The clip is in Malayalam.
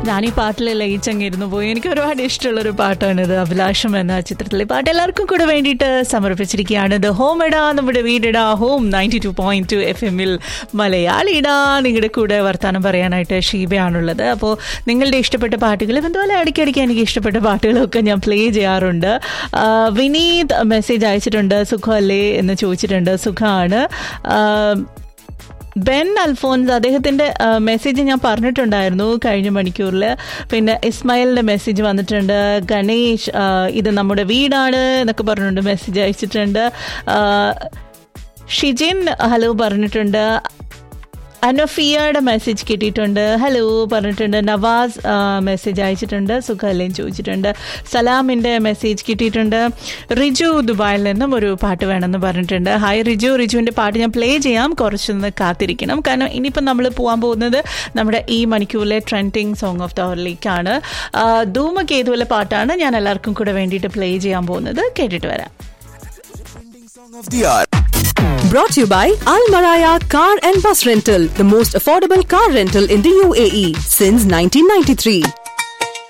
ഞാൻ ഈ പാട്ടിൽ ലയിച്ചങ്ങിരുന്നു പോയി എനിക്ക് ഒരുപാട് ഇഷ്ടമുള്ളൊരു പാട്ടാണിത് അഭിലാഷം എന്ന ചിത്രത്തിലെ പാട്ട് എല്ലാവർക്കും കൂടെ വേണ്ടിയിട്ട് സമർപ്പിച്ചിരിക്കുകയാണ് ദ ഹോം എടാ നമ്മുടെ വീടിടാ home ninety two point two F എമ്മിൽ മലയാളിടാ നിങ്ങളുടെ കൂടെ വർത്തമാനം പറയാനായിട്ട് ഷീബയാണുള്ളത് അപ്പോൾ നിങ്ങളുടെ ഇഷ്ടപ്പെട്ട പാട്ടുകൾ എന്തുപോലെ ഇടയ്ക്കിടയ്ക്ക് എനിക്ക് ഇഷ്ടപ്പെട്ട പാട്ടുകളൊക്കെ ഞാൻ പ്ലേ ചെയ്യാറുണ്ട് ആ, വിനീത് മെസ്സേജ് അയച്ചിട്ടുണ്ട് സുഖമല്ലേ എന്ന് ചോദിച്ചിട്ടുണ്ട് സുഖമാണ് ആ, ബെൻ അൽഫോൻസ് അദ്ദേഹത്തിൻ്റെ മെസ്സേജ് ഞാൻ പറഞ്ഞിട്ടുണ്ടായിരുന്നു കഴിഞ്ഞ മണിക്കൂറിൽ പിന്നെ ഇസ്മായിലിൻ്റെ മെസ്സേജ് വന്നിട്ടുണ്ട് ഗണേഷ് ആ, ഇത് നമ്മുടെ വീടാണ് എന്നൊക്കെ പറഞ്ഞിട്ടുണ്ട് മെസ്സേജ് അയച്ചിട്ടുണ്ട് ആ, ഷിജിൻ ഹലോ പറഞ്ഞിട്ടുണ്ട് അനഫിയയുടെ മെസ്സേജ് കിട്ടിയിട്ടുണ്ട് ഹലോ പറഞ്ഞിട്ടുണ്ട് നവാസ് ആ, മെസ്സേജ് അയച്ചിട്ടുണ്ട് സുഖമല്ലേന്ന് ചോദിച്ചിട്ടുണ്ട് സലാമിൻ്റെ മെസ്സേജ് കിട്ടിയിട്ടുണ്ട് റിജു ദുബായിൽ നിന്നും ഒരു പാട്ട് വേണമെന്ന് പറഞ്ഞിട്ടുണ്ട് ഹായ് റിജു റിജുവിൻ്റെ പാട്ട് ഞാൻ പ്ലേ ചെയ്യാം കുറച്ചൊന്ന് കാത്തിരിക്കണം കാരണം ഇനിയിപ്പം നമ്മൾ പോകാൻ പോകുന്നത് നമ്മുടെ ഈ മണിക്കൂറിലെ ട്രെൻഡിങ് സോങ് ഓഫ് ദ അവറിലേക്കാണ് ധൂമകേതുവിലെ പാട്ടാണ് ഞാൻ എല്ലാവർക്കും കൂടെ വേണ്ടിയിട്ട് പ്ലേ ചെയ്യാൻ പോകുന്നത് കേട്ടിട്ട് വരാം Song of the hour. Brought to you by Al Maraya Car and Bus Rental, the most affordable car rental in the UAE since 1993.